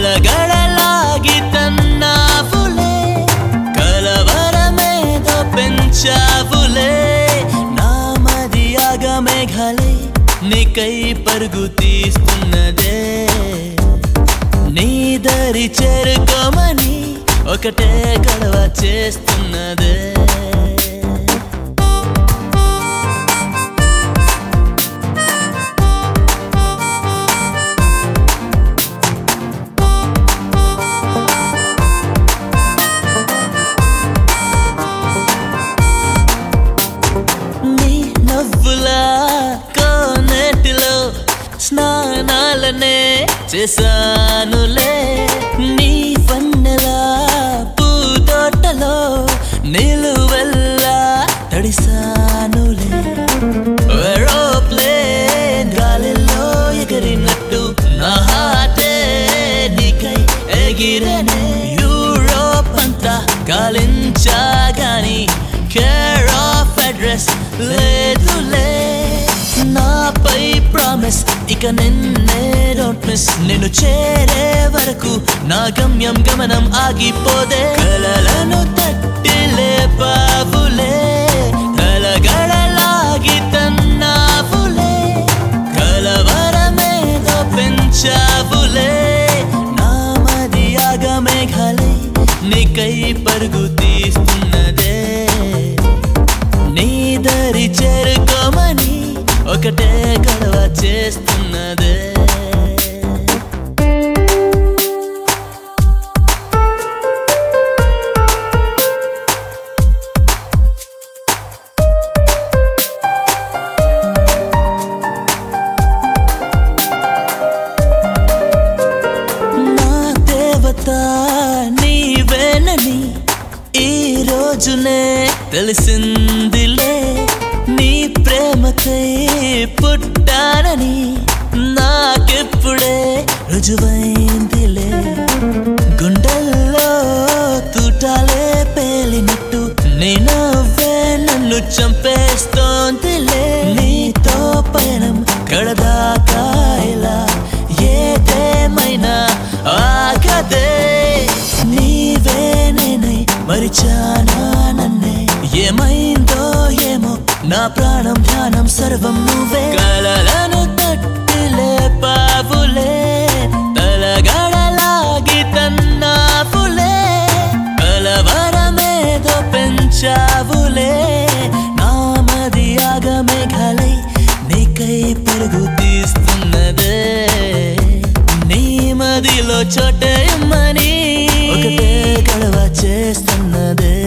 గడగడలాగి తన్నావులే కలవరమేదో పెంచావులే నా మది ఆగమేఘలే నీకై పరుగు తీస్తున్నదే నీ దరి చేరుకోమని ఒకటే గొడవ చేస్తున్నదే నీ నవ్వులా కోనేటిలో స్నానాలనే చేశానులే నీ పన్నెలా పూతోటలో నిలువెల్లా తడిసానులే ఏరోప్లేన్ గాలిలో ఎగిరినట్టు నా హాటే నీకై ఎగిరనే యూరోప్ అంతా గాలించాగాని కేర్ ఆఫ్ అడ్రస్ లేదులే నాపై ప్రామిస్ ఇక నిన్నే డోంట్ మిస్ నిన్ను చేరే వరకు నా గమ్యం గమనం ఆగిపోదే కలలను తట్టి లేపావులే కలగడలాగి తన్నావులే కలవరమేదో పెంచావులే నా మది ఆగమేఘలే నీకై పరుగు తీస్తున్నదే నీ దరి చేరుకోమని ఒకటే గొడవ చేస్తున్నదే నా దేవత నీవేనని ఈ రోజునే తెలిసిందిలే నీ ప్రేమకై పుట్టానని నాకెప్పుడే రుజువైందిలే గుండెల్లో తూటాలే పేలినట్టు నీ నవ్వే నన్ను చంపేస్తోందిలే నీతో పయనం కడదాకా ఇలా ఏదేమైనా ఆగదే నీవే నేనై మరిచానా నన్నే ఏమైందో ఏమో నా ప్రాణం ధ్యానం సర్వం నువ్వే కలలను తట్టి లేపావులే తలగడలాగి తన్నావులే కలవరమేదో పెంచావులే నా మది ఆగమేఘలై నీకై పరుగు తీస్తున్నదే నీ మదిలో చోటేయమని ఒకటే గడవ చేస్తున్నదే